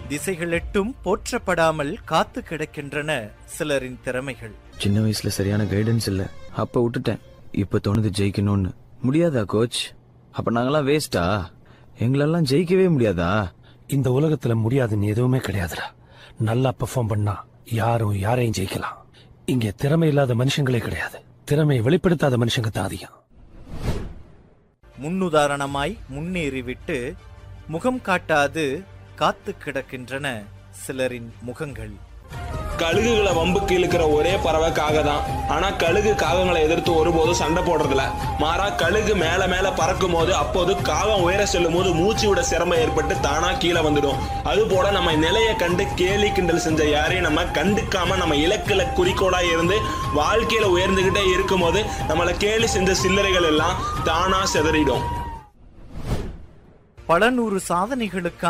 திசைகள் எட்டும் போற்றப்படாமல் காத்து கிடக்கின்றன சிலரின் திறமைகள் சின்ன வயசுல சரியான கைடன்ஸ் இல்ல அப்ப விட்டுட்டேன் இப்ப தோணுது ஜெயிக்கணும்னு முடியாதா கோச் அப்ப நாங்கெல்லாம் வேஸ்டா எங்களெல்லாம் ஜெயிக்கவே முடியாதா இந்த உலகத்துல முடியாதுன்னு எதுவுமே கிடையாதுடா நல்லா பெர்ஃபார்ம் பண்ணா யாரும் யாரையும் ஜெயிக்கலாம் இங்க திறமை இல்லாத மனுஷங்களே கிடையாது திறமையை வெளிப்படுத்தாத மனுஷங்க தான் அதிகம் முன்னுதாரணமாய் முன்னேறிவிட்டு முகம் காட்டாது காத்து கிடக்கின்றன சிலரின் முகங்கள் கழுகுகளை வம்புக்கு இழுக்கிற ஒரே பறவை காகை தான் ஆனா கழுகு காகங்களை எதிர்த்து ஒருபோதும் சண்டை போடுறதில்ல மாறா கழுகு மேல மேல பறக்கும் போது அப்போது காகம் உயர செல்லும் போது மூச்சு விட சிரமம் ஏற்பட்டு தானா கீழே வந்துடும் அது போல நம்ம நிலையை கண்டு கேலி கிண்டல் செஞ்ச யாரையும் நம்ம கண்டுக்காம நம்ம இலக்குல குறிக்கோளா இருந்து வாழ்க்கையில உயர்ந்துகிட்டே இருக்கும்போது நம்மளை கேலி செஞ்ச சில்லறைகள் எல்லாம் தானா சிதறிடும் பல நூறு சாதனைகளுக்கான